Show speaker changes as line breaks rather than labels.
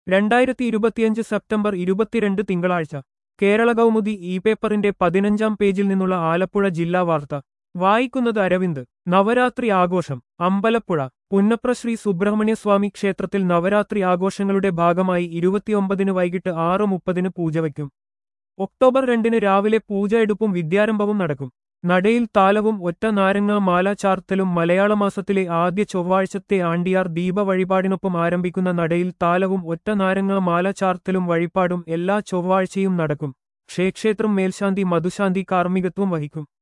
രണ്ടായിരത്തി ഇരുപത്തിയഞ്ച് സെപ്റ്റംബർ ഇരുപത്തിരണ്ട് തിങ്കളാഴ്ച കേരള കൗമുദി ഇ പേപ്പറിന്റെ പതിനഞ്ചാം പേജിൽ നിന്നുള്ള ആലപ്പുഴ ജില്ലാ വാർത്ത വായിക്കുന്നത് അരവിന്ദ് നവരാത്രി ആഘോഷം അമ്പലപ്പുഴ പുന്നപ്ര ശ്രീ സുബ്രഹ്മണ്യസ്വാമി ക്ഷേത്രത്തിൽ നവരാത്രി ആഘോഷങ്ങളുടെ ഭാഗമായി ഇരുപത്തിയൊമ്പതിന് വൈകിട്ട് ആറ് മുപ്പതിന് പൂജ വയ്ക്കും ഒക്ടോബർ രണ്ടിന് രാവിലെ പൂജ എടുപ്പും വിദ്യാരംഭവും നടക്കും നടയിൽ താലവും ഒറ്റ നാരങ്ങ മാല ചാർത്തലും മലയാള മാസത്തിലെ ആദ്യ ചൊവ്വാഴ്ചത്തെ ആണ്ടിയാർ ദീപ വഴിപാടിനൊപ്പം ആരംഭിക്കുന്ന നടയിൽ താലവും ഒറ്റ നാരങ്ങ മാല ചാർത്തലും വഴിപാടും എല്ലാ ചൊവ്വാഴ്ചയും നടക്കും ക്ഷേക്ഷേത്രം മേൽശാന്തി മധുശാന്തി കാർമ്മികത്വം വഹിക്കും